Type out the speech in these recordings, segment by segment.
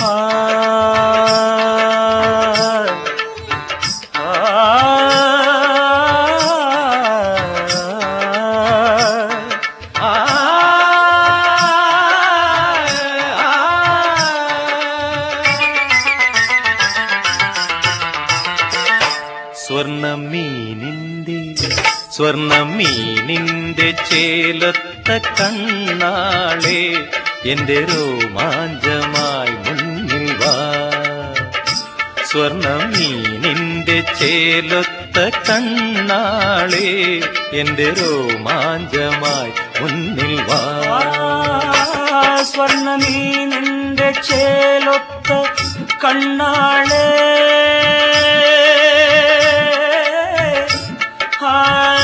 സ്വർണമീനിന്റെ സ്വർണമീനിന്റെ ചേലൊത്ത കണ്ണാളെ എന്റെ രോമാഞ്ചമായി മുന്നിൽ വാ സ്വർണമീനിന്റെ ചേലൊത്ത കണ്ണാളെ എന്റെ രോമാഞ്ചമായി മുന്നിൽ വാ സ്വർണമീനിന്റെ ചേലൊത്ത കണ്ണാളേ ആ.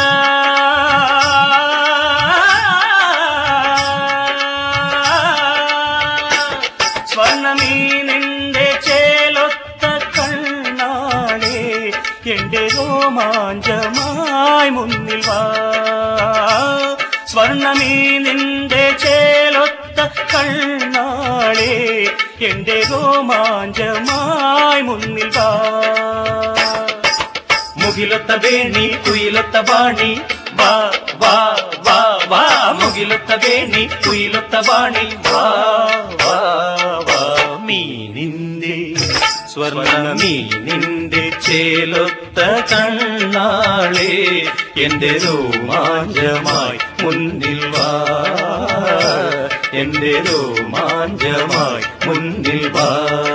സ്വർണമീനിന്റെ ചേലൊത്ത കണ്ണാളേ എന്റെ രോമാഞ്ചമായി മുന്നിൽ വാ സ്വർണമീനിന്റെ ചേലൊത്ത കണ്ണാളേ എന്റെ രോമാഞ്ചമായി മുന്നിൽ വാ മുകിലൊത്ത വേണി കുയിലൊത്ത വാണി വാ വാ വാ വാ മുകിലൊത്ത വേണി കുയിലൊത്ത വാണി വാ വാ വാ മീനിന്റെ സ്വർണ്ണ മീനിന്റെ ചേലൊത്ത കണ്ണാളെ എന്റെ രോമാഞ്ചമായി മുന്നിൽ വാ എന്റെ രോമാഞ്ചമായി മുന്നിൽ വാ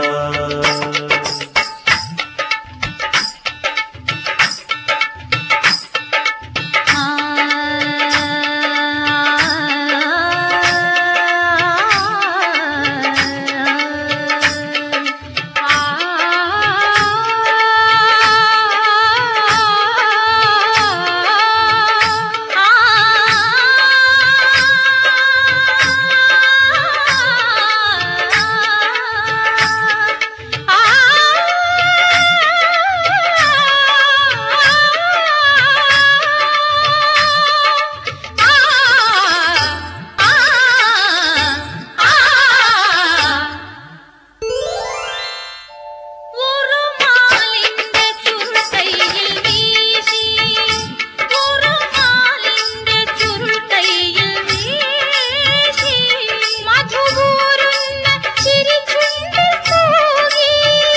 ഒരു മാലിന്റെ ചുരുട്ടയിൽ വീശി ഒരു മാലിന്റെ ചുരുട്ടയിൽ വീശി മധുപൂരുന്ന ചിരിച്ചുണ്ടിൽ തൂകി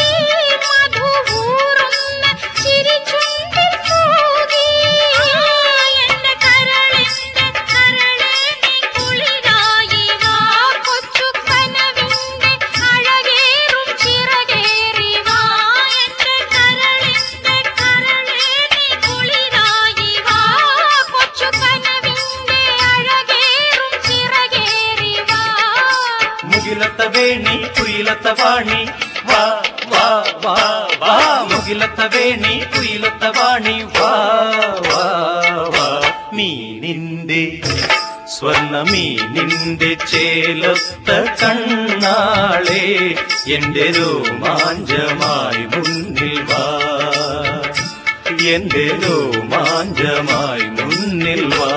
മധുപൂരുന്ന ചിരിച്ചുണ്ടിൽ തൂകി എന്റെ കരളിന്റെ കരളെ നീ കുളിരായി വാ കൊച്ചു കനവിന്റെ അഴകേറും ചിറകേറി വാ എന്റെ കരളിന്റെ കരളെ നീ കുളിരായി വാ കൊച്ചു കനവിന്റെ അഴകേറും ചിറകേറി വാ മുകിലത്ത വേണി കുയിലത്ത വാണി വാ വാ വാ വാ മുകിലത്ത വേണി കുയിലത്ത വാണി വാ വാ വാ മീനിന്റെ സ്വർണ്ണ മീനിന്റെ ചേലൊത്ത കണ്ണാളെ എന്റെ രോമാഞ്ചമായി മുന്നിൽ വാ എന്റെ രോമാഞ്ചമായി മുന്നിൽ വാ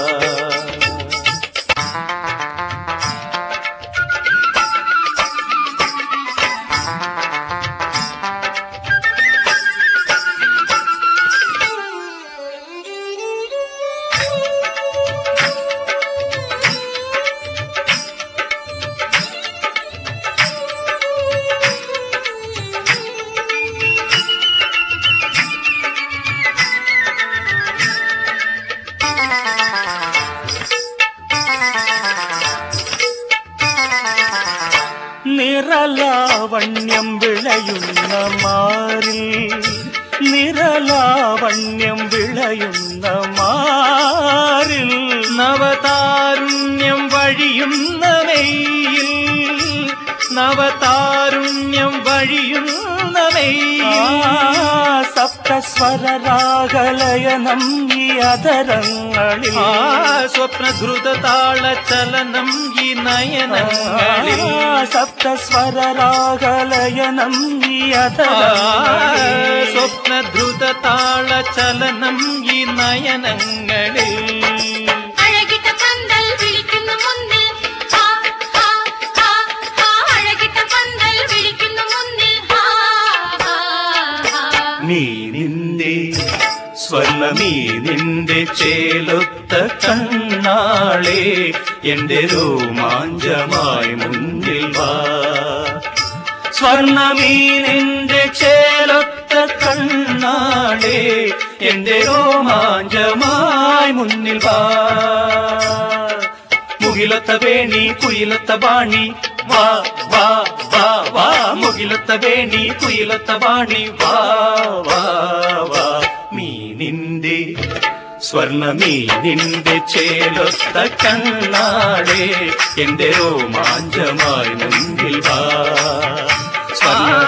നിറലാവണ്യം വിളയുന്ന മാറിൽ നിറലാവണ്യം വിളയുന്ന മാറിൽ നവതാരുണ്യം വഴിയുന്ന മെയ്യിൽ നവതാരുണ്യം വഴിയുന്ന സപ്തസ്വരരാഗലയനം ഈ അതരങ്ങളിൽ സ്വപ്നദ്രുതതാള ചലനം ഈ നയനങ്ങളിൽ സപ്തസ്വരരാഗലയനം ഈ അതരങ്ങളിൽ സ്വപ്നദ്രുതതാള ചലനം ഈ നയനങ്ങളിൽ അഴകിട്ട പന്തൽ വിളിക്കുന്നു മുന്നിൽ ആ ആ ആ ആ അഴകിട്ട പന്തൽ വിളിക്കുന്നു ചേലൊത്ത കണ്ണാളെ എന്റെ രോമാഞ്ചമായി മുന്നിൽ വാ സ്വർണമീനിന്റെ ചേലൊത്ത കണ്ണാളെ എന്റെ രോമാഞ്ചമായി മുന്നിൽ വാ മുകിലത്ത വേണി കുയിലത്ത ബാണി വാ വാ വാ വാ മുകിലത്ത വേണി കുയിലത്ത ബാണി വാ വാ വാ മീനിന്റെ സ്വർണമീനിന്റെ ചേലൊത്ത കണ്ണാളെ എന്റെ രോമാഞ്ചമായി മുൻപിൽ വാ സ്വർണ